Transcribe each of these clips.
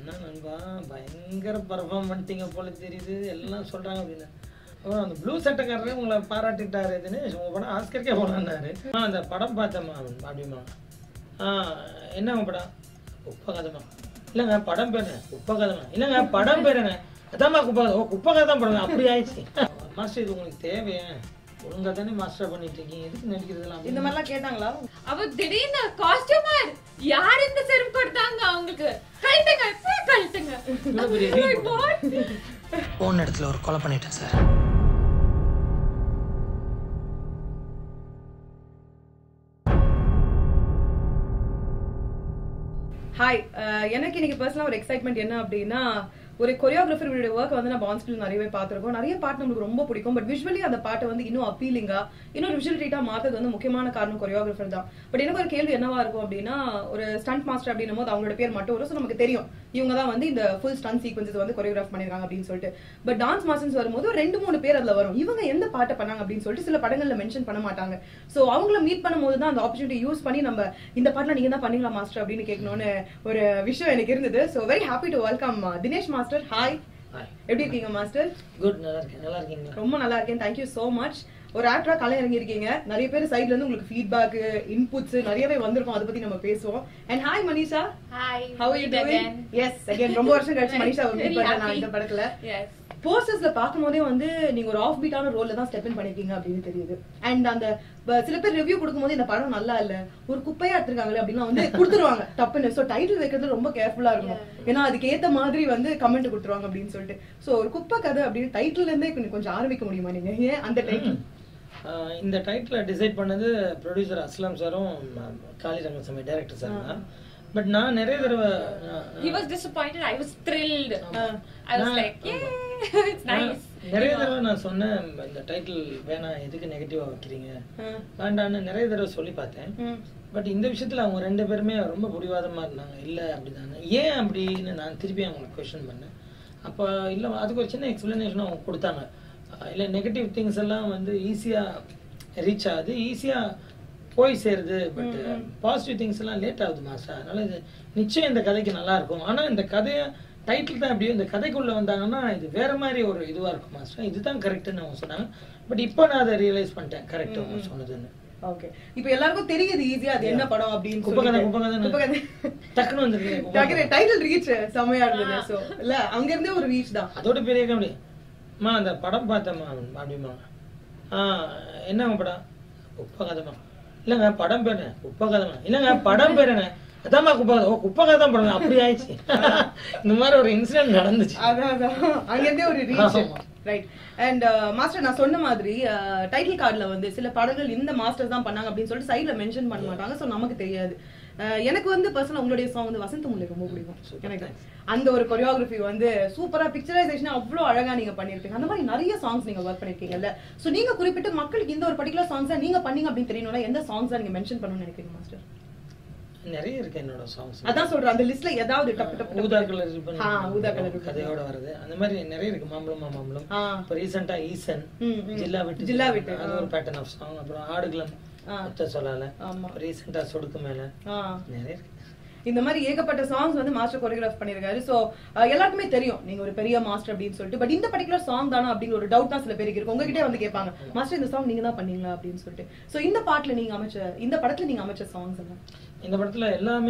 என்ன நண்பா பயங்கர பர்ஃபார்ம் பண்ணிட்டீங்க போல தெரியுது எல்லாம் சொல்றாங்க அப்படின்னு அப்புறம் அந்த ப்ளூ சட்டைக்காரரே உங்களை பாராட்டிட்டாரு தினேஷ் உங்க படம் ஆஸ்கருக்கே போனாரு ஆ அந்த படம் பார்த்தேம்மா அப்படிமா ஆ என்னங்க படம் உப்பகதமா இல்லைங்க படம் பேருங்க உப்பகதமா இல்லைங்க படம் பேருங்க அதாம்மா குப்பை ஓ குப்பை தான் படம் அப்படி ஆயிடுச்சு மாஸ்டர் இது உங்களுக்கு தேவையா ஒழுங்கா தானே மாஸ்டர் பண்ணிட்டு இருக்கீங்க எதுக்கு நடிக்கிறதுலாம் இந்த மாதிரிலாம் கேட்டாங்களா அவ திடீர்னு காஸ்டியூமர் யார் இந்த செருப்பு கொடுத்தாங்க அவங்களுக்கு கழட்டுங்க போய் கழட்டுங்க இவ்வளவு பெரிய Oh my leave God. போன இடத்துல ஒரு கொலை பண்ணிட்டேன் சார் ஹாய் எனக்கு இன்னைக்கு பர்சனலாக ஒரு எக்ஸைட்மெண்ட் என்ன அப்படின்னா ஒரு கொரியோகிராஃபர் ஒர்க் வந்து நம்ம ஆன் ஸ்கிரீன் நிறையவே பார்த்துருக்கோம் நிறைய பாட்டு நம்மளுக்கு ரொம்ப பிடிக்கும் பட் விஷுவலி அந்த பாட்டை வந்து இன்னும் அப்பீலிங்கா இன்னும் விஷுவல் ட்ரீட்டா மாத்தது வந்து முக்கியமான காரணம் கொரியோகிராஃபர் தான் பட் எனக்கு ஒரு கேள்வி என்னவா இருக்கும் அப்படின்னா ஒரு ஸ்டண்ட் மாஸ்டர் அப்படின்னும் போது அவங்களோட பேர் மட்டும் வரும் ஸோ நமக்கு தெரியும் இவங்க தான் வந்து இந்த ஃபுல் ஸ்டண்ட் சீக்வன்சஸ் வந்து கொரியோகிராஃப் பண்ணிருக்காங்க அப்படின்னு சொல்லிட்டு பட் டான்ஸ் மாஸ்டர்ஸ் வரும்போது ஒரு ரெண்டு மூணு பேர் அதுல வரும் இவங்க எந்த பாட்டை பண்ணாங்க அப்படின்னு சொல்லிட்டு சில படங்கள்ல மென்ஷன் பண்ண மாட்டாங்க ஸோ அவங்கள மீட் பண்ணும்போது தான் அந்த ஆப்பர்ச்சுனிட்டி யூஸ் பண்ணி நம்ம இந்த பாட்டுல நீங்க தான் பண்ணீங்களா மாஸ்டர் அப்படின்னு கேட்கணும்னு ஒரு விஷயம் எனக்கு இருந்தது so very happy to welcome Dinesh master hi hi எப்படி இருக்கீங்க மாஸ்டர் குட் நல்லா இருக்கேன் நல்லா இருக்கீங்களா ரொம்ப நல்லா இருக்கேன் தேங்க்யூ so மச் ஒரு ஆக்டரா கலை இறங்கி இருக்கீங்க நிறைய பேர் சைடுல இருந்து உங்களுக்கு ஃபீட்பேக் இன்புட்ஸ் நிறையவே வந்திருக்கும் அதை பத்தி நம்ம பேசுவோம் and hi Manisha Hi, how are you meet doing again. Yes again ரொம்ப வருஷம் கழிச்சு மனிஷா மீட் Very பண்ணேன் நான் happy. இந்த படத்துல Yes. போஸ்டர்ஸ்ல பார்க்கும்போதே வந்து நீங்க ஒரு ஆஃப் பீட்டான ரோல்ல தான் ஸ்டெப் இன் பண்ணிருக்கீங்க அப்படின்னு தெரியுது அண்ட் அந்த ப- சில பேர் ரிவ்யூ கொடுக்கும்போது இந்த படம் நல்லா இல்ல ஒரு குப்பையா எடுத்திருக்காங்களே அப்படின்னு வந்து கொடுத்துருவாங்க தப்புன்னு சோ டைட்டில் வைக்கிறது ரொம்ப கேர்ஃபுல்லா இருக்கணும் ஏன்னா அதுக்கு ஏத்த மாதிரி வந்து கமெண்ட் கொடுத்துருவாங்க அப்படின்னு சொல்லிட்டு சோ ஒரு குப்பை கதை அப்படின்னு டைட்டில் இருந்தே கொஞ்சம் கொஞ்சம் ஆரம்பிக்க முடியுமா நீங்க ஏன் அந்த டைட்டில் ஆஹ் இந்த டைட்டிலை டிசைட் பண்ணது ப்ரொடியூசர் அஸ்லாம் சாரும் காளி ரங்கசாமி டைரக்டர் சார் தான் பட் நான் நிறைய தடவை நான்- He was disappointed. I was thrilled. Uh, I was நான்- like, yeah, it's நான் nice. நிறைய தடவை நான் சொன்னேன் இந்த டைட்டில் வேணாம் எதுக்கு நெகட்டிவா வைக்கிறீங்க வேண்டான்னு நிறைய தடவை சொல்லி பார்த்தேன் பட் இந்த விஷயத்துல அவங்க ரெண்டு பேருமே ரொம்ப பிடிவாதமா இருந்தாங்க இல்ல அப்படிதானே ஏன் அப்படின்னு நான் திருப்பி அவங்களுக்கு கொஸ்டின் பண்ணேன் அப்போ இல்ல அதுக்கு ஒரு சின்ன எக்ஸ்பிளனேஷன் அவங்க கொடுத்தாங்க அஹ் இல்ல நெகட்டிவ் திங்ஸ் எல்லாம் வந்து ஈஸியா ரீச் ஆகுது ஈஸியா போய் சேருது பட் பாசிட்டிவ் திங்ஸ் எல்லாம் லேட் ஆகுது மாஸ்டர் அதனால இது நிச்சயம் இந்த கதைக்கு நல்லா இருக்கும் ஆனா இந்த கதையை டைட்டில் தான் அப்படியே இந்த கதைக்குள்ள வந்தாங்கன்னா இது வேற மாதிரி ஒரு இதுவா இருக்கும் மாஸ்டர் இதுதான் கரெக்ட்னு அவங்க சொன்னாங்க பட் இப்போ நான் அதை ரியலைஸ் பண்ணிட்டேன் கரெக்ட் அவங்க சொன்னதுன்னு ஓகே இப்போ எல்லாருக்கும் தெரியுது ஈஸியா அது என்ன படம் அப்படின்னு குப்பைக்கதை, சொல்லிட்டு. குப்பைக்கதை. குப்பைக்கதை. டக்குன்னு வந்துருக்கு டக்குனு டைட்டில் ரீச் செமையா இருந்தது சோ இல்ல அங்க இருந்தே ஒரு ரீச் தான் அதோட பெரிய கம்பெனி அம்மா அந்த படம் பார்த்தேம்மா அப்படிமா ஆ என்னங்க படம் குப்பை கதைமா இல்லைங்க படம் பேருங்க குப்பை கதைமா இல்லைங்க படம் பேருங்க அதாம்மா குப்பை கதை. ஓ குப்பை கதை தான் படம் அப்படி ஆயிடுச்சு இந்த மாதிரி ஒரு இன்சிடென்ட் நடந்துச்சு அதான் அதான் அங்க இருந்தே ஒரு ரீச் ஆமா. ரைட் அண்ட் மாஸ்டர் நான் சொன்ன மாதிரி டைட்டில் கார்டுல வந்து சில படங்கள் இந்த மாஸ்டர் தான் பண்ணாங்க அப்படின்னு சொல்லிட்டு சைடுல மென்ஷன் பண்ண மாட்டாங்க சோ நமக்கு தெரியாது அஹ், எனக்கு வந்து பர்சனல் உங்களுடைய சாங் வந்து வசந்த முல்லை ரொம்ப பிடிக்கும் Super, எனக்கு thanks. அந்த ஒரு கொரியோகிராஃபி வந்து சூப்பரா பிக்சரைசேஷன் அவ்வளவு அழகா நீங்க பண்ணிருக்கீங்க அந்த மாதிரி நிறைய சாங்ஸ் நீங்க ஒர்க் பண்ணிருக்கீங்கல்ல சோ நீங்க குறிப்பிட்டு மக்களுக்கு இந்த ஒரு பர்டிகுலர் சாங்ஸ் நீங்க பண்ணீங்க அப்படின்னு தெரியணும்னா எந்த சாங்ஸ் நீங்க மென்ஷன் பண்ணணும்னு நினைக்கிறீங்க மாஸ்டர் நிறைய இருக்கு என்னோட சாங்ஸ் அதான் சொல்றேன் அந்த லிஸ்ட்ல ஏதாவது டப்பு டப்பு ஊதா டப்பு. கலர் ribbon ஆ, ஊதா கலர் ribbon. கதையோட வருது அந்த மாதிரி நிறைய இருக்கு மாம்பழமா மாம்பழம் ஆ. இப்போ ரீசெண்டா ஈசன் ம், ம். ஜில்லா விட்டு ஜில்லா விட்டு, அது ஆ. ஒரு பேட்டர்ன் ஆஃப் சாங் அப்புறம் ஆடுகளம் ஆ. ஒத்த சொல்லால ஆமா. ரீசெண்டா சொடுக்கு மேல ஆ. நிறைய இருக்கு இந்த மாதிரி ஏகப்பட்ட சாங்ஸ் வந்து மாஸ்டர் கொரியோகிராஃப் பண்ணிருக்காரு சோ எல்லாருக்குமே தெரியும் நீங்க ஒரு பெரிய மாஸ்டர் அப்படின்னு சொல்லிட்டு பட் இந்த பர்டிகுலர் சாங் தானா அப்படிங்கிற ஒரு டவுட் தான் சில பேருக்கு இருக்கு உங்ககிட்டே வந்து கேட்பாங்க மாஸ்டர் இந்த சாங் நீங்க தான் பண்ணீங்களா அப்படின்னு சொல்லிட்டு சோ இந்த பாட்டுல நீங்க அமைச்ச இந்த படத்துல நீங்க அமைச்ச சாங்ஸ் எல்லாம் இந்த படத்துல எல்லாமே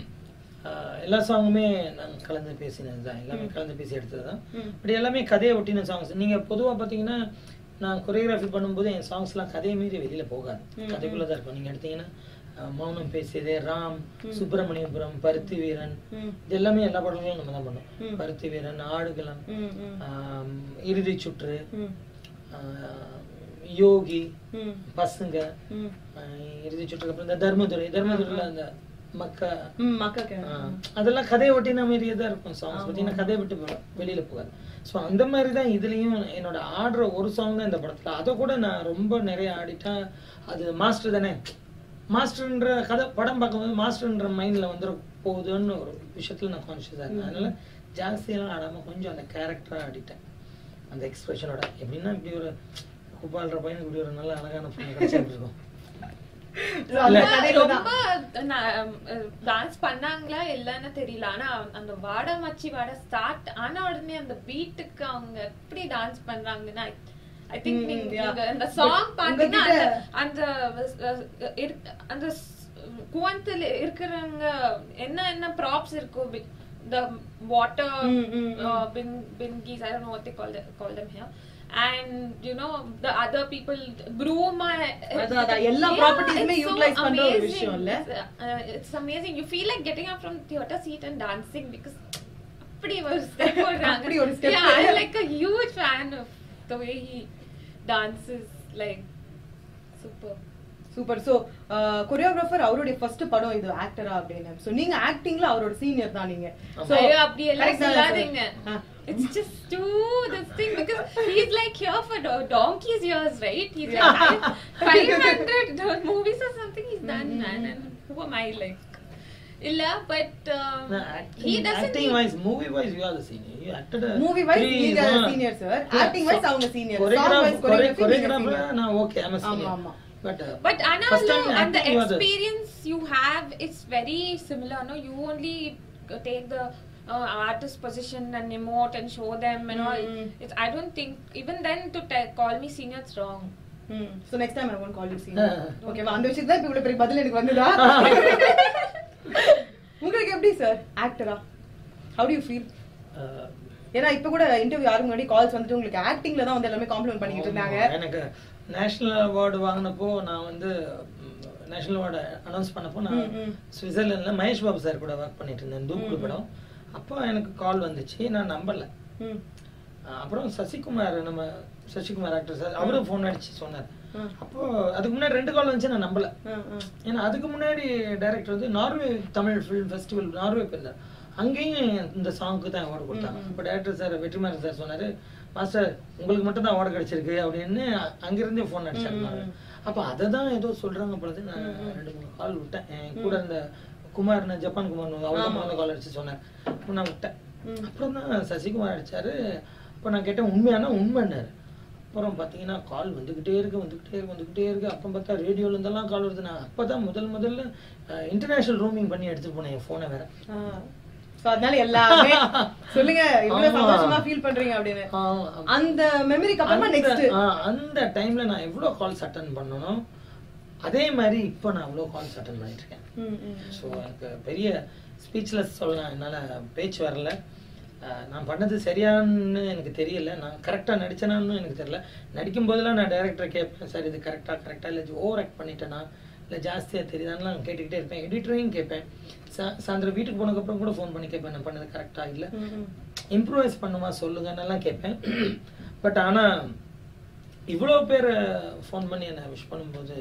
ஆஹ், எல்லா சாங்குமே நாங்கள் கலந்து பேசினது தான் எல்லாமே கலந்து பேசி எடுத்தது தான் ம். பட் எல்லாமே கதையை ஒட்டின சாங்ஸ் நீங்க பொதுவா பாத்தீங்கன்னா நான் கொரியோகிராஃபி பண்ணும்போது என் சாங்ஸ்லாம் கதையை மீறி வெளியில போகாது கதைக்குள்ள தான் இருக்கும் நீங்க எடுத்தீங்கன்னா ஆஹ், மௌனம் பேசியதே ராம் சுப்பிரமணியபுரம் பருத்தி வீரன் ம். இது எல்லாமே எல்லா படங்களையும் நம்ம தான் பண்ணோம் ம். பருத்தி வீரன் ஆடுகளம் ம், ம், ஆம், இறுதி சுற்று ம், ஆஹ், யோகி ம், பசங்க ம். ஆஹ், இறுதி சுற்றுக்கு அப்புறம் இந்த தர்மதுரை தர்மதுரையில அந்த மக்கா ம், மக்களுக்கு ஆஹ், அதெல்லாம் கதையை ஒட்டின மாதிரியே தான் இருக்கும் சாங்ஸ் பார்த்தீங்கன்னா கதையை விட்டு போகும் வெளியில போகாது ஸோ அந்த மாதிரி தான் இதுலயும் என்னோட ஆடுற ஒரு சாங் தான் இந்த படத்துல அதை கூட நான் ரொம்ப நிறைய ஆடிட்டேன் அது மாஸ்டர் தானே மாஸ்டர்ன்ற கதை படம் பார்க்கும்போது மாஸ்டர்ன்ற மைண்ட்ல வந்துட போகுதுன்னு ஒரு விஷயத்துல நான் கான்ஷியஸாக இருந்தேன் அதனால ஜாஸ்தியெல்லாம் ஆடாம கொஞ்சம் அந்த கேரக்டரா ஆடிட்டேன் அந்த எக்ஸ்பிரஷனோட எப்படின்னா இப்படி ஒரு குப்பாள்ற பையனுக்கு இப்படி ஒரு நல்ல அழகான பொண்ணு கிடைச்சிட்டு இருக்கும் So, அந்த இல்ல. கதையில தான். ரொம்ப டான்ஸ் பண்ணாங்களா இல்லன்னு தெரியல ஆனா அந்த வாட மச்சி வாட ஸ்டார்ட் ஆன உடனே அந்த பீட்டுக்கு அவங்க எப்படி டான்ஸ் பண்றாங்கன்னா ஐ திங்க் ம், நீங்க yeah. நீங்க அந்த But சாங் பாத்தீங்கன்னா உங்ககிட்ட- அந்த அந்த அஹ், இரு- அந்த குவத்துல இருக்கிறவங்க என்ன என்ன ப்ராப்ஸ் இருக்கும் the water Mm, mm, mm. uh, bin bingies I don't know what they call them, call them here and you know the other people broom அதான், அதான். எல்லா properties உமே utilize பண்ற ஒரு விஷயம் இல்ல? it's amazing you feel like getting up from theater seat and dancing because அப்படி ஒரு step போடுறாங்க அப்படி ஒரு step. yeah I'm like a huge fan of the way he dances like super super so choreographer அவருடைய first படம் இது ஆக்டரா அப்படின்னு so நீங்க ஆக்டிங்ல அவரோட சீனியர் தான் நீங்க So, ஐயோ அப்படி எல்லாம் correct தானே சொல்லாதீங்க sir? Ah. It's just too this thing because he's like here for do- donkey's years, right? He's like five hundred movies or something he's done, man. And who am I like? Illa, but um, No, he acting, doesn't. acting need- wise, movie wise, you are the senior. You acted a Movie wise, three, நீங்க uh, senior, sir. yeah, Acting wise, so- அவங்க senior. Song choreograph- wise, choreography, chore- நீங்க choreographer, senior. நான் okay, I'm a ஆமா, senior. ஆமா. But, uh, But first Analu time and the acting, you are the- experience you have, it's very similar. No, you only uh, take the uh, artist position and emote and show them and all. Mm. It's I don't think even then to te- call me senior, it's wrong. ம். So next time I won't call you senior. Ah. Okay வா, அந்த விஷயத்துல இப்ப இவ்வளவு பெரிய பதில் எனக்கு வந்ததா உங்களுக்கு எப்படி சார் ஆக்டரா how do you feel uh, ஏன்னா இப்ப கூட இன்டர்வியூ யாருக்கு முன்னாடி கால்ஸ் வந்துட்டு உங்களுக்கு ஆக்டிங்ல தான் வந்து எல்லாமே காம்ப்ளிமெண்ட் பண்ணிட்டு இருந்தாங்க ஆமா, எனக்கு நேஷனல் அவார்டு வாங்கினப்போ நான் வந்து நேஷனல் அவார்டு அனௌன்ஸ் பண்ணப்போ நான் ம், ம். சுவிட்சர்லாந்துல மகேஷ் பாபு சார் கூட ஒர்க் பண்ணிட்டு இருந்தேன் தூக்குடு படம் அப்போ எனக்கு கால் வந்துச்சு நான் நம்பல ம். அஹ் அப்புறம் சசிகுமார் நம்ம சசிகுமார் ஆக்டர் சார் அவரும் ஃபோன் அடிச்சு சொன்னார் ஆ. அப்போ அதுக்கு முன்னாடி ரெண்டு கால் வந்துச்சு நான் நம்பல ஆ, ஆ. ஏன்னா அதுக்கு முன்னாடி டைரக்டர் வந்து Norway Tamil film festival Norway போயிருந்தார் அங்கேயும் இந்த சாங்க்கு தான் அவார்டு கொடுத்தாங்க ம், ம். அப்போ டைரக்டர் சார் வெற்றிமாறன் சார் சொன்னாரு மாஸ்டர் உங்களுக்கு மட்டும் தான் அவார்டு கிடைச்சிருக்கு அப்படின்னு அ- அங்கிருந்தே ஃபோன் அடிச்சாரு ம், நான். ம். அப்போ அதை தான் ஏதோ சொல்றாங்க பொழுது நான் ம், ம். ரெண்டு மூணு கால் விட்டேன் என் கூட இருந்த குமார் ஜப்பான் குமார் அவர் தான் ஆமா. முதல்ல கால் அடிச்சு சொன்னார் அப்போ நான் விட்டேன் ம். அப்புறம் தான் சசிகுமார் அடிச்சாரு அப்போ நான் கேட்டேன் உண்மையானா உண்மைன்னாரு அப்புறம் பார்த்தீங்கன்னா கால் வந்துக்கிட்டே இருக்கு வந்துக்கிட்டே இருக்கு வந்துக்கிட்டே இருக்கு அப்புறம் பார்த்தா ரேடியோல இருந்தெல்லாம் கால் வருது நான் அப்போ தான் முதல் முதல்ல இன்டர்நேஷனல் ரூமிங் பண்ணி எடுத்துட்டு போனேன் என் ஃபோனை வேற ஆ. So, அதனால எல்லாமே சொல்லுங்க இவ்வளவு ஆமா. சந்தோஷமா ஃபீல் பண்றீங்க அப்படின்னு ஆ, அந்த மெமரிக்கு அப்புறமா அந்த- நெக்ஸ்ட் ஆ, அந்த டைம்ல நான் எவ்வளோ கால்ஸ் அட்டன் பண்ணணும் அதே மாதிரி இப்போ நான் அவ்வளோ கால்ஸ் அட்டன் பண்ணிட்டு இருக்கேன் ஸோ எனக்கு பெரிய ஸ்பீச்லெஸ் சொல்லலாம் என்னால் பேச்சு வரல அஹ் நான் பண்ணது சரியான்னு எனக்கு தெரியல நான் கரெக்டாக நடிச்சேனான்னு எனக்கு தெரியல நடிக்கும் போதெல்லாம் நான் டேரக்டரை கேட்பேன் சார் இது கரெக்டாக கரெக்டாக இல்லை ஓவர் ஆக்ட் பண்ணிட்டேனா இல்லை ஜாஸ்தியாக தெரியுதான்னு நான் கேட்டுக்கிட்டே இருப்பேன் எடிட்டரையும் கேட்பேன் சா சாயந்தரம் வீட்டுக்கு போனதுக்கப்புறம் கூட ஃபோன் பண்ணி கேட்பேன் நான் பண்ணது கரெக்டாக இல்லை இம்ப்ரூவைஸ் பண்ணுமா சொல்லுங்கன்னெல்லாம் கேட்பேன் பட் ஆனால் இவ்வளோ பேர் ஃபோன் பண்ணி என்னை விஷ் பண்ணும்போது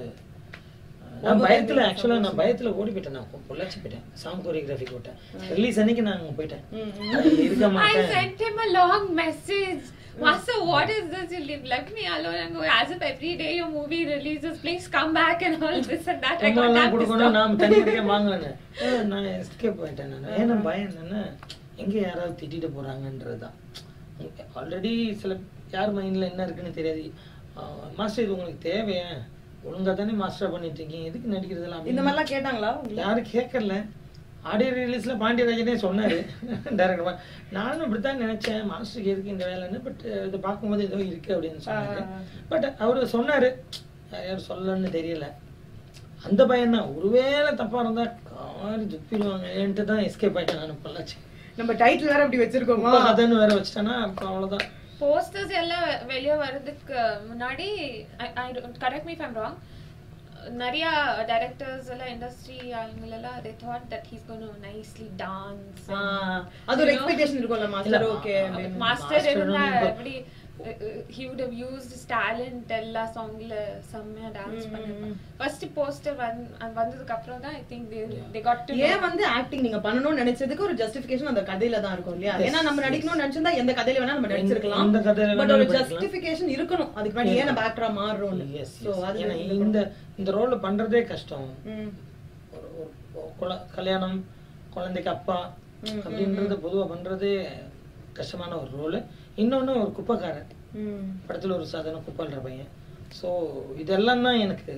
நான் பயத்துல ஆக்சுவலா நான் பயத்துல ஓடி போயிட்டேன் நான் பொள்ளாச்சி போயிட்டேன் சாங் கோரியோகிராஃபி போட்டேன் ரிலீஸ் அன்னைக்கு நான் அங்க போயிட்டேன் இருக்க I மாட்டேன் sent him a long message. Master, what is this? You leave, left me alone and go as if every day your movie releases, please come back and all this and that. I got உங்களெல்லாம் that pissed கொடுக்கணும் off. நாம தனியாக வாங்கலன்னு நான் escape போயிட்டேன் நான் ஏன்னா பயம் என்னன்னா எங்க யாராவது திட்டிட்டு போறாங்கன்றது தான் ஆல்ரெடி சில யார் மைண்ட்ல என்ன இருக்குன்னு தெரியாது மாஸ்டர் இது உங்களுக்கு தேவையா ஒழுங்கா தானே மாஸ்டர் பண்ணிட்டு இருக்கீங்க எதுக்கு நடிக்கிறதெல்லாம் இந்த மாதிரிலாம் கேட்டாங்களா யாரும் கேட்கல ஆடியோ ரிலீஸ்ல பாண்டியராஜனே சொன்னாரு டேரக்டர் நானும் இப்படித்தான் நினைச்சேன் மாஸ்டருக்கு எதுக்கு இந்த வேலைன்னு பட் இதை பார்க்கும்போது ஏதோ இருக்கு அப்படின்னு சொன்னாரு ஆ. பட் அவரு சொன்னாரு யாரும் சொல்லணும்னு தெரியல அந்த பையன் தான் ஒருவேளை தப்பா இருந்தா காரி துப்பிடுவாங்கன்ட்டு தான் எஸ்கேப் ஆயிட்டேன் நான் பொள்ளாச்சி நம்ம டைட்டில் வேற அப்படி வச்சிருக்கோமா உப்ப கதைன்னு வேற வச்சிட்டேன்னா அப்புறம் அவ்வளவுதான் போஸ்டர்ஸ் எல்லாம் வெளியே வர்றதுக்கு முன்னாடி I correct me if I'm wrong நிறைய டைரக்டர்ஸ் எல்லாம் இண்டஸ்ட்ரி அவங்களெல்லாம் they thought that he's going to nicely dance ஆ, and, அது ஒரு you know, எக்ஸ்பெக்டேஷன் இருக்கும்ல மாஸ்டர் இல்ல, ஓகே ஆ, அப்படின்னு மாஸ்டர் Master இருந்தா வந்து எப்படி he would have used his talent எல்லா சாங்ல செம்மையா டான்ஸ் ம், பண்ணிருப்பான் ம். ஃபர்ஸ்ட் போஸ்டர் வந்ததுக்கு அப்புறம் தான் I think they they got to ஏன் know. வந்து ஆக்டிங் நீங்க பண்ணணும்னு நினைச்சதுக்கு ஒரு ஜஸ்டிபிகேஷன் அந்த கதையில தான் இருக்கும் இல்லையா Yes, ஏன்னா நம்ம yes. நடிக்கணும்னு நினைச்சிருந்தா எந்த கதையில வேணா நம்ம நடிச்சிருக்கலாம் எந்த கதையில பட் ஒரு வேணாலும் பண்ணிக்கலாம். ஜஸ்டிபிகேஷன் இருக்கணும் அதுக்கு முன்னாடி ஏன் நம்ம ஆக்டரா மாறுறோம்னு Yes, சோ yes. அது ஏன்னா இந்த இந்த ரோல் பண்றதே கஷ்டம் ம், ஒரு ஒரு ஒரு குல- கல்யாணம் குழந்தைக்கு அப்பா ம், அப்படின்றது பொதுவா பண்றதே கஷ்டமான ஒரு ரோல் இன்னொன்னு ஒரு குப்பைக்காரன் ம். படத்துல ஒரு சாதாரண குப்பைன்ற பையன் ஸோ இதெல்லாம் தான் எனக்கு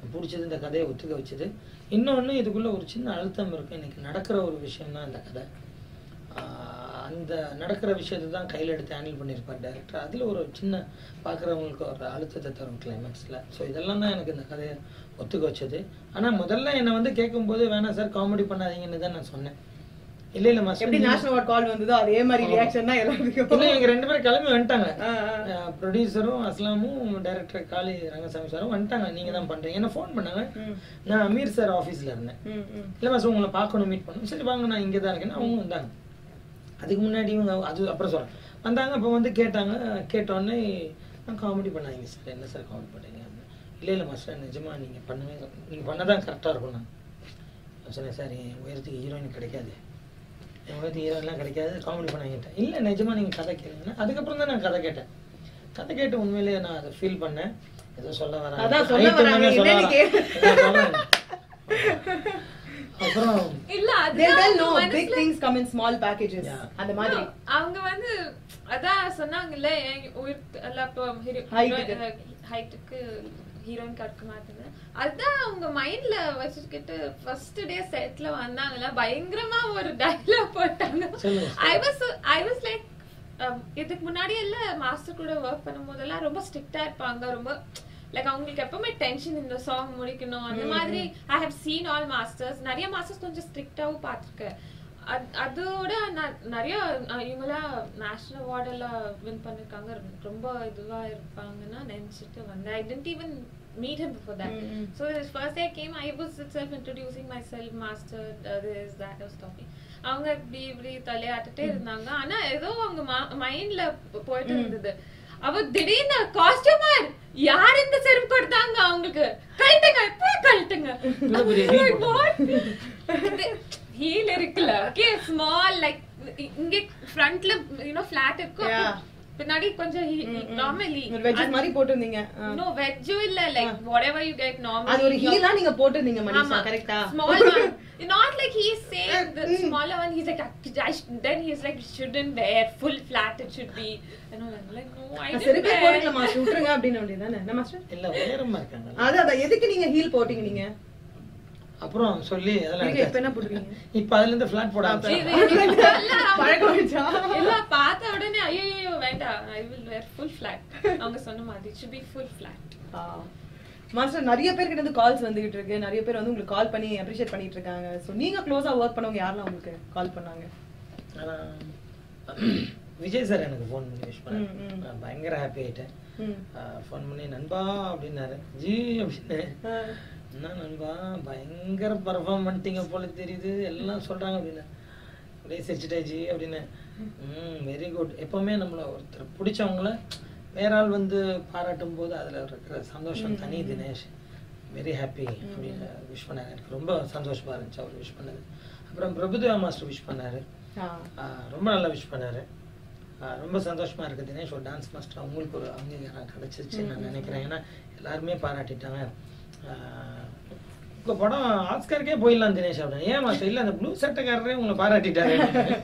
பிடிச்சது இந்த கதையை ஒத்துக்க வச்சது இன்னொன்று இதுக்குள்ளே ஒரு சின்ன அழுத்தம் இருக்கும் இன்னைக்கு நடக்கிற ஒரு விஷயம் தான் இந்த கதை ஆஹ் அந்த நடக்கிற விஷயத்தை தான் கையில் எடுத்து ஹேண்டில் பண்ணியிருப்பார் டேரக்டர் அதில் ஒரு சின்ன பார்க்குறவங்களுக்கு ஒரு அழுத்தத்தை தரும் கிளைமேக்ஸில் ஸோ இதெல்லாம் தான் எனக்கு இந்த கதையை ஒத்துக்க வச்சது ஆனால் முதல்ல என்னை வந்து கேட்கும்போது வேணாம் சார் காமெடி பண்ணாதீங்கன்னு தான் நான் சொன்னேன் இல்லை இல்லை எப்படி மாஸ்டர் நேஷனல் அவார்ட் கால் வந்ததோ அதே மாதிரி ரியாக்ஷன் தான் எல்லாருக்கும் இல்லை இவங்க ரெண்டு பேரும் கிளம்பி வந்துட்டாங்க ஆ, ஆ. ப்ரொடியூசரும் அஸ்லாமும் டைரக்டர் காளி ரங்கசாமி சாரும் வந்துட்டாங்க நீங்கள் தான் பண்ணுறீங்க என்ன ஃபோன் பண்ணாங்க ம். நான் அமீர் சார் ஆஃபீஸில் இருந்தேன் ம், ம். இல்லை மாசம் உங்களை பார்க்கணும் மீட் பண்ணணும் சரி வாங்க நான் இங்கே தான் இருக்கேன் அவங்க வந்தாங்க அதுக்கு முன்னாடி இவங்க அது அப்புறம் சொல்கிறேன் வந்தாங்க அப்போ வந்து கேட்டாங்க கேட்டோடனே நான் காமெடி பண்ணாதீங்க சார் என்ன சார் காமெடி பண்ணுறீங்க இல்லை இல்லை மாஸ்டர் நிஜமாக நீங்கள் பண்ணுவே நீங்கள் பண்ணதான் கரெக்டாக இருக்கும் நான் நான் சொன்னேன் சார் என் உயரத்துக்கு ஹீரோயின் கிடைக்காது என் உயரத்துக்கு ஹீரோயின்லாம் கிடைக்காது காமெடி பண்ணாங்கிட்டேன் இல்லை நிஜமாக நீங்கள் கதை கேளுங்கன்னா அதுக்கப்புறம் தான் நான் கதை கேட்டேன் கதை கேட்டு உண்மையிலேயே நான் அதை ஃபீல் பண்ணேன் ஏதோ சொல்ல வரேன் அதான் சொல்ல வராங்க, என்னன்னு கேளு. அப்புறம் இல்ல They'll tell அதுதான் no, அவங்க big மனசுல- things come in small packages. Yeah. அந்த மாதிரி No, அவங்க வந்து அதான் சொன்னாங்கல்ல என் உயிர் எல்லாம் இப்போ Height க்கு. ஹைட்டுக்கு ஹீரோயின் கற்க மாட்டேங்க அதான் அவங்க மைண்ட்ல வச்சுக்கிட்டு ஃபர்ஸ்ட் டே செட்ல வந்தாங்கல்ல பயங்கரமா ஒரு டயலாக் போட்டாங்க சொல்லுங்க. I was I was like இதுக்கு முன்னாடி எல்லாம் மாஸ்டர் கூட ஒர்க் பண்ணும் போதெல்லாம் ரொம்ப ஸ்ட்ரிக்டா இருப்பாங்க ரொம்ப லைக் அவங்களுக்கு எப்பவுமே டென்ஷன் இந்த சாங் முடிக்கணும் அந்த மாதிரி I have seen all masters நிறைய மாஸ்டர்ஸ் கொஞ்சம் ஸ்ட்ரிக்டாவும் பார்த்துருக்கேன் அத்- அதோட நான் நிறைய அஹ், இவங்கெல்லாம் நேஷனல் அவார்ட் எல்லாம் வின் பண்ணிருக்காங்க ரொம்ப இதுவா இருப்பாங்கன்னா நினைச்சிட்டு வந்தேன் I didn't even meet him before that Mm, mm. so this first day I came I was itself introducing myself master uh, this that I was talking அவங்க இப்படி இப்படி தலையாட்டுட்டே இருந்தாங்க ஆனா ஏதோ அவங்க மைண்ட்ல போயிட்டு இருந்தது அவ திடீர்னு காஸ்டியூமர் யார் இந்த செருப்பு கொடுத்தாங்க அவங்களுக்கு கழட்டுங்க போய் கழட்டுங்க இவ்வளவு பெரிய heel போட்டாங்க. ஹீல் இருக்குல்ல ஓகே ஸ்மால் லைக் இங்க ஃப்ரண்ட்ல யூனோ ஃபிளாட் இருக்கும் Yeah. பின்னாடி கொஞ்சம் நார்மலி ஒரு wedges மாதிரி போட்டிருந்தீங்க ஆ. நோ வெஜ்ஜும் இல்ல like whatever you get normally அது ஒரு ஹீலா நீங்க போட்டிருந்தீங்க மனிஷா கரெக்டா small one not like he's saying the smaller one he's like I sh- then he's like shouldn't wear full flat it should be and I'm like no I didn't செருப்பே wear போட்டுக்கலாம் master விட்டுருங்க அப்படின்னு அப்படிதானே என்ன master இல்ல உயரமா இருக்காங்க அதான் அதான் எதுக்கு நீங்க ஹீல் போட்டீங்க நீங்க அப்புறம் சொல்லி அதெல்லாம் நீங்க இப்ப எடுத்தாச்சு. என்ன போட்டுருக்கீங்க இப்ப அதுல இருந்து பிளாட் போட இது- ஆரம்பிச்சாங்க. இது எல்லாம் பழக்கம் ஆயிடுச்சா? இல்ல பார்த்த உடனே ஐயோ வேண்டாம் I will wear full flat அவங்க சொன்ன மாதிரி it should be full flat ஆ. மாஸ்டர் நிறைய பேர் கிட்ட இருந்து கால்ஸ் வந்துகிட்டு இருக்கு நிறைய பேர் வந்து உங்களுக்கு கால் பண்ணி அப்ரிஷியேட் பண்ணிட்டு இருக்காங்க சோ நீங்க க்ளோஸா ஒர்க் பண்ணவங்க யாரெல்லாம் உங்களுக்கு கால் பண்ணாங்க ஆனா, விஜய் சார் எனக்கு ஃபோன் பண்ணி விஷ் ம், ம். பண்ணாரு நான் பயங்கர ஹாப்பி ஆயிட்டேன் ம். ஃபோன் பண்ணி நண்பா அப்படின்னாரு ஜி அப்படின்னு ஆ. என்ன நண்பா பயங்கர பர்ஃபார்ம் பண்ணிட்டீங்க போல தெரியுது எல்லாம் சொல்றாங்க அப்படின்னு அப்படியே சிரிச்சிட்டே ஜி அப்படின்னு ம் வெரி குட் எப்பவுமே நம்மள ஒருத்தர் பிடிச்சவங்கள வேற ஆள் வந்து பாராட்டும் போது அதுல இருக்கிற சந்தோஷம் தனி தினேஷ் வெரி ஹாப்பி அப்படின்னு விஷ் பண்ணாரு எனக்கு ரொம்ப சந்தோஷமா இருந்துச்சு அவர் விஷ் பண்ணது அப்புறம் பிரபுதேவா மாஸ்டர் விஷ் பண்ணாரு ஆ. ஆஹ் ரொம்ப நல்லா விஷ் பண்ணாரு ஆஹ் ரொம்ப சந்தோஷமா இருக்கு தினேஷ் ஒரு டான்ஸ் மாஸ்டர் அவங்களுக்கு ஒரு அங்கீகாரம் கிடைச்சிச்சு நான் நினைக்கிறேன் ஏன்னா எல்லாருமே பாராட்டிட்டாங்க ஆஹ் உங்க படம் ஆஸ்கருக்கே போயிடலாம் தினேஷ் அப்படின்னு ஏன் மாஸ்டர் இல்ல அந்த ப்ளூ சட்டைக்காரரே உங்களை பாராட்டிட்டாரு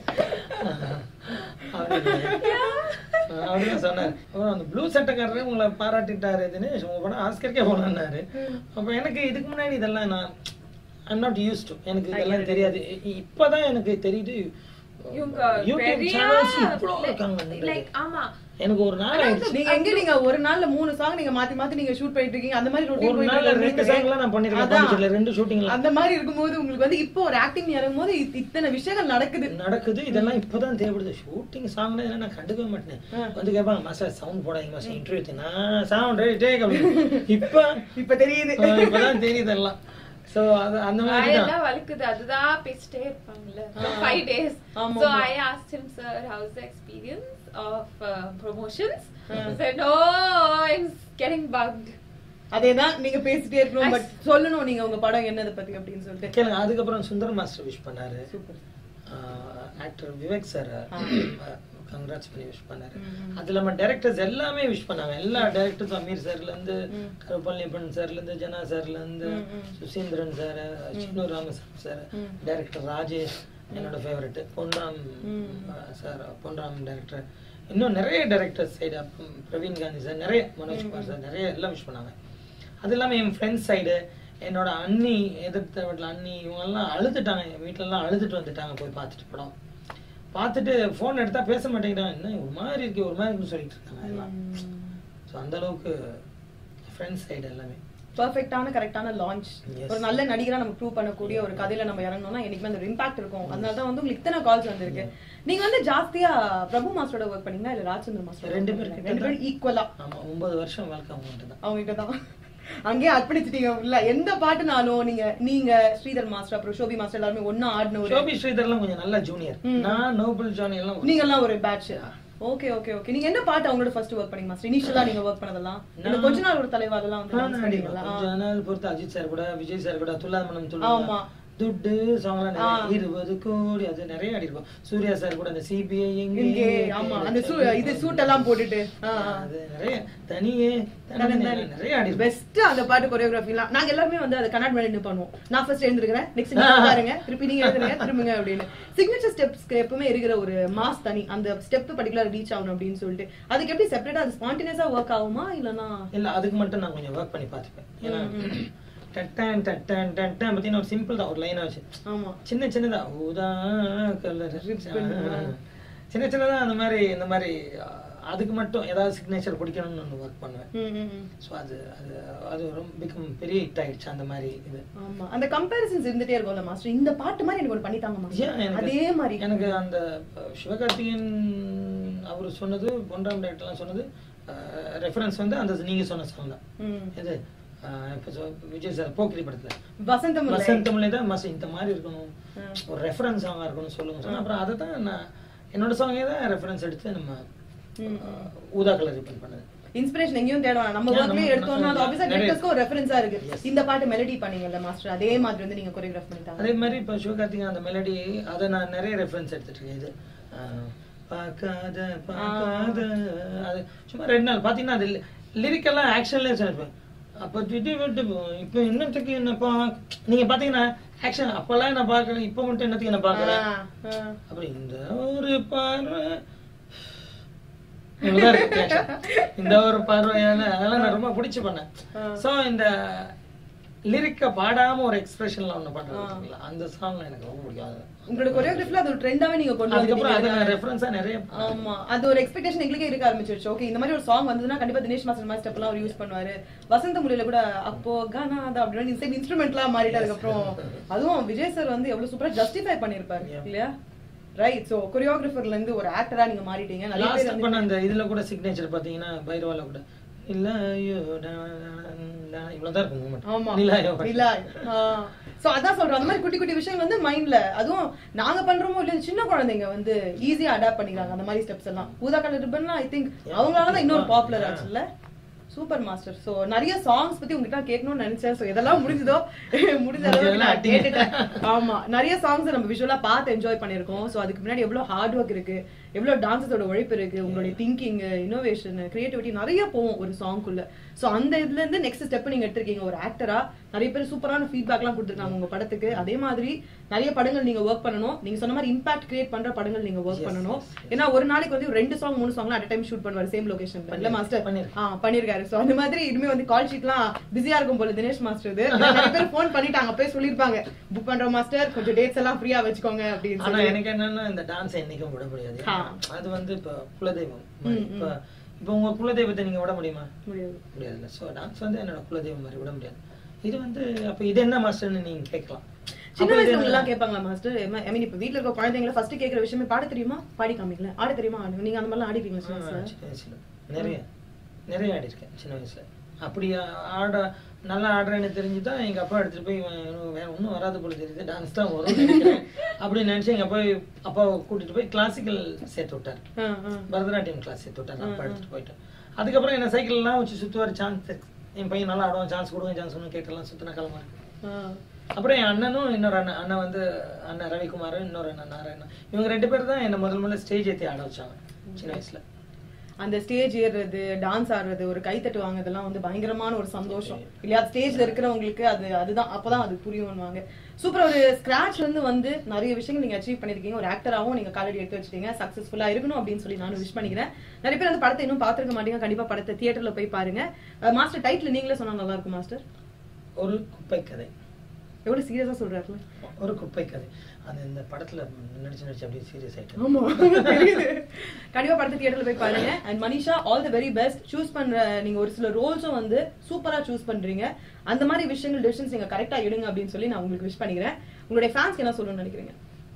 அப்படின்னு. ஆஹ் அப்படிதான் சொன்னார் அப்புறம் அந்த ப்ளூ சட்டைக்காரரே உங்களை பாராட்டிட்டாரு தினேஷ் உங்க படம் ஆஸ்கருக்கே போகலான்னாரு அப்ப எனக்கு இதுக்கு முன்னாடி இதெல்லாம் நான் ஐம் நாட் யூஸ் டு எனக்கு இதெல்லாம் தெரியாது இ- இப்பதான் எனக்கு தெரியுது இவங்க யூடியூப் பெரிய சேனல்ஸ் இவ்வளோ இருக்காங்க லைக் ஆமா எனக்கு ஒரு நாள் ஆயிடுச்சு நீங்க எங்க நீங்க ஒரு நாள்ல மூணு சாங் நீங்க மாத்தி மாத்தி நீங்க ஷூட் பண்ணிட்டு இருக்கீங்க அந்த மாதிரி routine ஒரு போயிட்டு நாள்ல இருக்கு ரெண்டு உங்களுக்கு. சாங்லாம் நான் பண்ணிருக்கேன் அதான். பாண்டிச்சேரியில ரெண்டு ஷூட்டிங்ல அந்த மாதிரி இருக்கும்போது உங்களுக்கு வந்து இப்போ ஒரு ஆக்டிங் இறங்கும் போது இத்- இத்தனை விஷயங்கள் நடக்குது நடக்குது இதெல்லாம் இப்பதான் தேவைப்படுது ஷூட்டிங் சாங்னா இதெல்லாம் நான் கண்டுக்கவே மாட்டேன் வந்து கேட்பாங்க மாஸ்டர் சவுண்ட் போடாதீங்க மாஸ்டர் இன்டர்வியூ நான் சவுண்ட் ரெடி டேக் அப்படின்னு இப்ப இப்ப தெரியுது ஆஹ் இப்பதான் தெரியுது எல்லாம் சோ அது அந்த மாதிரி தான் வாயெல்லாம் வலிக்குது அதுதான் பேசிட்டே இருப்பாங்கல்ல ஃபைவ் டேஸ் ஆமா, so ஆமா. i asked him sir how's the experience of uh, promotions he said oh i'm getting bugged அதேதான் நீங்க பேசிட்டே இருக்கணும் பட் சொல்லணும் நீங்க உங்க படம் என்னதை பத்தி அப்படின்னு சொல்லிட்டு கேளுங்க அதுக்கப்புறம் சுந்தர் மாஸ்டர் விஷ் பண்ணாரு super actor Vivek sir congrats பண்ணி விஷ் பண்ணாரு அது இல்லாம டைரக்டர்ஸ் எல்லாமே விஷ் பண்ணாங்க எல்லா டைரக்டர்ஸ் அமீர் சார்ல இருந்து கருப்பள்ளிப்பன் சார்ல இருந்து ஜனா சார்ல இருந்து Suseenthiran sir Chinnu Ramasamy sir director Rajesh என்னோட favourite Ponram sir Ponram director இன்னும் நிறைய directors side Praveen Gandhi sir நிறைய மனோஜ் குமார் சார் நிறைய எல்லாம் விஷ் பண்ணாங்க அது இல்லாம என் ஃப்ரெண்ட்ஸ் சைடு என்னோட அண்ணி எதிர்த்த வீட்டில் அண்ணி இவங்கெல்லாம் அழுதுட்டாங்க என் வீட்டிலலாம் அழுதுட்டு வந்துட்டாங்க போய் பார்த்துட்டு படம் பார்த்துட்டு ஃபோன் எடுத்தா பேச மாட்டேங்கிறாங்க என்ன ஒரு மாதிரி இருக்கு ஒரு மாதிரி இருக்குன்னு சொல்லிட்டு இருக்காங்க எல்லாம் ஸோ அந்த அளவுக்கு ஃப்ரெண்ட்ஸ் சைடு எல்லாமே பர்ஃபெக்டான கரெக்டான லான்ச் Yes. ஒரு நல்ல நடிகரா நம்ம ப்ரூவ் பண்ணக்கூடிய ஒரு கதையில நம்ம இறங்கணும்னா என்னைக்குமே அந்த இம்பாக்ட் இருக்கும் அதனால தான் வந்து உங்களுக்கு இத்தனை கால்ஸ் வந்திருக்கு நீங்க வந்து ஜாஸ்தியா பிரபு மாஸ்டரோட ஒர்க் பண்ணீங்களா இல்ல ராஜச்சந்திர மாஸ்டர் ரெண்டு பேரும் ரெண்டு பேரும் ஈக்குவலா ஆமா ஒன்பது வருஷம் வாழ்க்கை அவங்கள்ட்ட தான் அவங்க தான் அங்கேயே அர்ப்பணிச்சிட்டீங்க இல்ல எந்த பாட்டுனாலும் நீங்க நீங்க ஸ்ரீதர் மாஸ்டர் அப்புறம் ஷோபி மாஸ்டர் எல்லாருமே ஒண்ணா ஆடின ஒரு ஷோபி ஸ்ரீதர்லாம் கொஞ்சம் நல்ல ஜூனியர் நான் நோபல் ஜானி எல்லாம் நீங்க எல்லாம் ஒரு பேட்ச் ஓகே ஓகே ஓகே நீங்க என்ன பாட்டு அவங்களோட ஃபர்ஸ்ட் ஒர்க் பண்ணீங்க மாஸ்டர் இனிஷியலா நீங்க ஒர்க் பண்ணதெல்லாம் இந்த கொஞ்ச நாள் ஒரு தலைவா அதெல்லாம் வந்து நான் dance நடிப்பேன். பண்ணீங்களா? கொஞ்ச நாள் பொறுத்து அஜித் சார் கூட விஜய் சார் கூட துல்லா மனம் ஆமா. துட்டு சாங்லாம் நிறைய இருபது கோடி அது நிறைய ஆடிருப்போம் சூர்யா சார் கூட அந்த சிபிஐ இங்கே ஆமா அந்த சூ இது சூட் எல்லாம் போட்டுட்டு அது நிறைய தனியே தனியே நிறைய ஆடிருப்போம் பெஸ்ட் அந்த பாட்டு கொரியோகிராஃபிலாம் நாங்க எல்லாருமே வந்து அதை கண்ணாடி மேல நின்று பண்ணுவோம் நான் ஃபர்ஸ்ட் எழுந்திருக்கிறேன் நெக்ஸ்ட் நீங்க பாருங்க திருப்பி நீங்க எழுதுங்க திரும்புங்க அப்படின்னு சிக்னேச்சர் ஸ்டெப்ஸ்க்கு எப்பவுமே இருக்கிற ஒரு மாஸ் தனி அந்த ஸ்டெப் பர்டிகுலர் ரீச் ஆகணும் அப்படின்னு சொல்லிட்டு அதுக்கு எப்படி செப்பரேட்டா அது ஸ்பான்டினியஸா ஒர்க் ஆகுமா இல்லனா இல்ல அதுக்கு மட்டும் நான் கொஞ்சம் ஒர்க் பண்ணி பார்த்துப்பேன் ஏன்னா டட்டான் டட்டான் டட்டான் பார்த்தீங்கன்னா ஒரு சிம்பிள் தான் ஒரு லைனை வச்சு ஆமா சின்ன சின்னதா ஊதா கலர் சின்ன சின்னதா அந்த மாதிரி இந்த மாதிரி அஹ், அதுக்கு மட்டும் ஏதாவது சிக்னேச்சர் பிடிக்கணும்னு ஒன்று ஒர்க் பண்ணுவேன் ம், ம், ம். ஸோ அது அது அது ரொம்ப பிகம் பெரிய ஹிட் ஆயிடுச்சு அந்த மாதிரி இது ஆமா அந்த கம்பேரிசன்ஸ் இருந்துட்டே இருக்கும்ல மாஸ்டர் இந்த பாட்டு மாதிரி எனக்கு ஒரு பண்ணித்தாங்க ஏன் மாஸ்டர் எனக்கு- அதே மாதிரி எனக்கு அந்த அஹ், சிவகார்த்திகேயன் அவர் சொன்னது பொன்ராம் டேரக்டர்லாம் சொன்னது ரெஃபரன்ஸ் வந்து அந்த நீங்க சொன்ன சாங் தான் ம். இது அஹ், இப்ப சொ- விஜய் சார் போக்கிரி படத்துல வசந்தம் வசந்தமில்லே தான் மஸ் இந்த மாதிரி இருக்கணும் ஒரு ரெஃபரன்ஸ் சாங்கா இருக்கணும் சொல்லுங்க சொன்னா அப்புறம் அதை தான் நான் என்னோட சாங்கே தான் ரெஃபரன்ஸ் எடுத்து நம்ம அஹ், ஊதா கலர் ரிப்பன் பண்ணது இன்ஸ்பிரேஷன் எங்கேயும் தேட வேணாம் நம்ம Yeah, ஒர்க்லயே நம்ம- எடுத்தோம்னா அது ஆபீஸா நிறைய- டேரக்டர்ஸ்க்கு ஒரு ரெஃபரன்ஸா இருக்கு இந்த பாட்டு மெலடி பண்ணீங்கல்ல மாஸ்டர் அதே மாதிரி வந்து நீங்க கொரியோகிராஃப் பண்ணிட்டாங்க அதே மாதிரி இப்போ சிவகார்த்திகேயன் அந்த மெலடி அதை நான் நிறைய ரெஃபரன்ஸ் எடுத்துட்டு இருக்கேன் இது அஹ், பார்க்காத பார்க்காத அது சும்மா ரெண்டு நாள் பார்த்தீங்கன்னா அது லிரிக்கெல்லாம் ஆக்ஷன்லேயே சொல்லிருப்பேன் அப்போ திட்டி விட்டு போ- இப்போ என்னத்துக்கு என்னப்பா நீங்க பார்த்தீங்கன்னா ஆக்ஷன் அப்பெல்லாம் என்ன பார்க்கல இப்போ மட்டும் என்னத்துக்கு என்ன பார்க்கல ஆ, ஆ. அப்புறம் இந்த ஒரு பார்வை இவ்வளவுதான் இருக்கு reaction. இந்த ஒரு பார்வையால அதெல்லாம் நான் ரொம்ப பிடிச்சு பண்ணேன் சோ இந்த லிரிக்க பாடாம ஒரு எக்ஸ்பிரஷன்ல ஒண்ணு பண்றது இருக்குல்ல, அந்த சாங் எனக்கு ரொம்ப பிடிக்கும் அது. உங்களோட கொரியோகிராஃப்ல அது ஒரு ட்ரெண்டாவே நீங்க கொண்டு அதுக்கப்புறம் அதை வந்துட்டீங்க நான் ரெஃபரன்ஸா நிறைய ஆமா அது ஒரு எக்ஸ்பெக்டேஷன் எங்களுக்கே இருக்க ஆரம்பிச்சிருச்சு ஓகே இந்த மாதிரி ஒரு சாங் வந்ததுன்னா கண்டிப்பா தினேஷ் மாஸ்டர் மாதிரி ஸ்டெப் எல்லாம் அவர் யூஸ் பண்ணுவாரு வசந்த முறையில கூட அப்போ கானா அது அப்படின்னு இன்சைட் இன்ஸ்ட்ருமெண்ட்லாம் மாறிட்டு அதுக்கப்புறம் அதுவும் விஜய் சார் வந்து எவ்வளவு சூப்பரா ஜஸ்டிஃபை பண்ணிருப்பாரு இல்லையா ரைட் சோ கொரியோகிராஃபர்ல இருந்து ஒரு ஆக்டரா நீங்க மாறிட்டீங்க நிறைய பேர் லாஸ்ட் வந்து பண்ண அந்த இதுல கூட சிக்னேச்சர் பாத்தீங்கன்னா பைரவால கூட இல்ல ஐயோ டா, டா, டா, இவ்வளவுதான் இருக்கும் movement. ஆமா நிலாயோ. நிலா சோ அதான் சொல்றேன் அந்த மாதிரி குட்டி குட்டி விஷயம் வந்து மைண்ட்ல அதுவும் நாங்க பண்றோமோ இல்ல சின்ன குழந்தைங்க வந்து ஈஸியா அடாப்ட் பண்ணிக்கிறாங்க அந்த மாதிரி ஸ்டெப்ஸ் எல்லாம் ஊதா கலர் ரிப்பன்லாம் ஐ திங்க் அவங்களால தான் இன்னொரு பாப்புலர் ஆச்சுல்ல சூப்பர் மாஸ்டர் சோ நிறைய சாங்ஸ் பத்தி உங்ககிட்ட கேட்கணும்னு நினைச்சேன் சோ இதெல்லாம் முடிஞ்சதோ முடிஞ்ச அளவுக்கு நான் கேட்டுட்டேன் ஆமா நிறைய சாங்ஸ் நம்ம விஷுவலா பார்த்து என்ஜாய் பண்ணிருக்கோம் சோ அதுக்கு முன்னாடி எவ்வளவு ஹார்ட் ஒர்க் இருக்கு எவ்வளவு டான்ஸஸோட உழைப்பு இருக்கு உங்களுடைய திங்கிங் இனோவேஷன் கிரியேட்டிவிட்டி நிறைய போகும் ஒரு சாங்குள்ள சோ அந்த இதுல இருந்து நெக்ஸ்ட் ஸ்டெப் நீங்க எடுத்திருக்கீங்க ஒரு ஆக்டரா நிறைய பேர் சூப்பரான ஃபீட்பேக் எல்லாம் கொடுத்துருக்காங்க உங்க படத்துக்கு அதே மாதிரி நிறைய படங்கள் நீங்க ஒர்க் பண்ணணும் நீங்க சொன்ன மாதிரி இம்பாக்ட் கிரியேட் பண்ற படங்கள் நீங்க ஒர்க் பண்ணணும் ஏன்னா ஒரு நாளைக்கு வந்து ரெண்டு சாங் மூணு சாங்லாம் அட் டைம் ஷூட் பண்ணுவாரு சேம் லொகேஷன்ல இல்ல மாஸ்டர் பண்ணிருக்கேன். ஆ பண்ணிருக்காரு சோ அந்த மாதிரி இனிமே வந்து கால் ஷீட்லாம் பிஸியா இருக்கும் போல தினேஷ் மாஸ்டர் இது நிறைய பேர் ஃபோன் பண்ணிட்டாங்க போய் சொல்லிருப்பாங்க புக் பண்ற மாஸ்டர் கொஞ்சம் டேட்ஸ் எல்லாம் ஃப்ரீயா வச்சுக்கோங்க அப்படின்னு ஆனா சொல்லி எனக்கு என்னன்னா இந்த டான்ஸ் என்னைக்கும் விட முடியாது ஆ. அது வந்து இப்ப குலதெய்வம் மாதிரி. இப்ப இப்ப உங்க குலதெய்வத்தை நீங்க விட முடியுமா முடியாது முடியாதுல்ல ஸோ டான்ஸ் வந்து என்னோட குலதெய்வம் மாதிரி விட முடியாது இது வந்து அப்ப இது என்ன மாஸ்டர்னு நீங்க கேட்கலாம் சின்ன அப்ப இது வயசுல என்ன- எல்லாம் கேட்பாங்களா மாஸ்டர் ஐ மீன் இப்ப வீட்ல இருக்க குழந்தைங்கள ஃபர்ஸ்ட் கேக்குற விஷயமே பாட தெரியுமா பாடி காமிக்கல ஆட தெரியுமா ஆடு. நீங்க அந்த மாதிரிலாம் ஆடிப்பீங்க சின்ன ஆ, வயசுல சின்ன வயசுல நிறைய நிறைய ஆடி இருக்கேன் சின்ன வயசுல அப்படி ஆட நல்லா ஆடுறேன்னு தெரிஞ்சுதான் எங்க அப்பா எடுத்துட்டு போய் இவன் இவனுக்கு வேற ஒன்றும் வராது போல தெரியுது டான்ஸ் தான் வரும் நினைக்கிறேன் அப்படின்னு நினைச்சு எங்க அப்பா அப்பாவை கூட்டிட்டு போய் கிளாசிக்கல் சேர்த்து விட்டார் ஆ, ஆ. பரதநாட்டியம் கிளாஸ் சேர்த்து விட்டார் அப்பா எடுத்துட்டு போயிட்டு அதுக்கப்புறம் என்ன சைக்கிள்லாம் வச்சு சுத்துவார் சான்ஸ் என் பையன் நல்லா ஆடுவான் சான்ஸ் கொடுங்க சான்ஸ் ஒன்று கேட்டெல்லாம் சுத்தின காலமா இருக்கு ஆ. அப்புறம் என் அண்ணனும் இன்னொரு அண்ணன் அண்ணன் வந்து அண்ணன் ரவிக்குமார் இன்னொரு அண்ணன் நாராயணன் இவங்க ரெண்டு பேர் தான் என்ன முதல் முதல்ல ஸ்டேஜ் ஏற்றி ஆட வச்சாங்க சின்ன வயசுல அந்த ஸ்டேஜ் ஏறுறது டான்ஸ் ஆடுறது ஒரு கைத்தட்டு வாங்குறதெல்லாம் வந்து பயங்கரமான ஒரு சந்தோஷம் இல்லையா ஸ்டேஜ்ல இருக்கிறவங்களுக்கு அது அதுதான் அப்பதான் அது புரியும்வாங்க சூப்பர் ஒரு ஸ்கிராச்ல இருந்து வந்து நிறைய விஷயங்கள் நீங்க அச்சீவ் பண்ணிருக்கீங்க ஒரு ஆக்டராவும் நீங்க காலடி எடுத்து வச்சிட்டீங்க சக்சஸ்ஃபுல்லா இருக்கணும் அப்படின்னு சொல்லி நானும் விஷ் பண்ணிக்கிறேன் நிறைய பேர் அந்த படத்தை இன்னும் பாத்துருக்க மாட்டீங்க கண்டிப்பா படத்தை தியேட்டர்ல போய் பாருங்க மாஸ்டர் டைட்டில் நீங்களே சொன்னா நல்லா இருக்கும் மாஸ்டர் ஒரு குப்பை கதை எவ்வளவு சீரியஸா சொல்றாருல ஒரு குப்பை கதை அந்த இந்த படத்துல நடிச்சு நடிச்சு அப்படியே சீரியஸ் ஆயிட்டேன் ஆமா தெரியுது கண்டிப்பா படத்தை தியேட்டர்ல போய் பாருங்க and Manisha all the very best choose பண்ற நீங்க ஒரு சில ரோல்ஸும் வந்து சூப்பரா சூஸ் பண்றீங்க அந்த மாதிரி விஷயங்கள் டெசிஷன்ஸ் நீங்க கரெக்டா எடுங்க அப்படின்னு சொல்லி நான் உங்களுக்கு விஷ் பண்ணிக்கிறேன் உங்களுடைய ஃபேன்ஸ்க்கு என்ன சொல்லணும்னு நினைக்கிறீங்க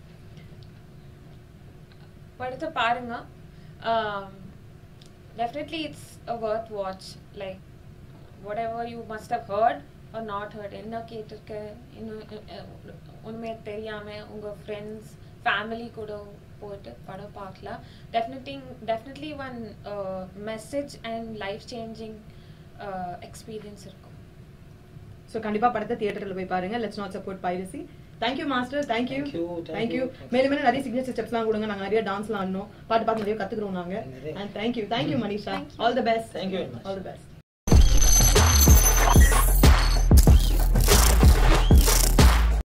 படத்தை பாருங்க definitely it's a worth watch like whatever you must have heard or not heard என்ன கேட்டிருக்க இன்னும் அஹ், உண்மையை தெரியாம உங்க ஃப்ரெண்ட்ஸ் ஃபேமிலி கூட போயிட்டு படம் பார்க்கலாம் definitely definitely one message and life changing experience இருக்கும் சோ கண்டிப்பா படத்தை தியேட்டர்ல போய் பாருங்க let's not support piracy thank you master thank you Thank you, thank thank you you. மேலும் மேலும் நிறைய சிக்னேச்சர் ஸ்டெப்ஸ்லாம் கொடுங்க நாங்க நிறைய டான்ஸ்லாம் ஆடணும் பாட்டு பாட்டு நிறைய கத்துக்கிறோம் நாங்க நிறைய. And thank you thank you Manisha all the best Thank you very much. All the best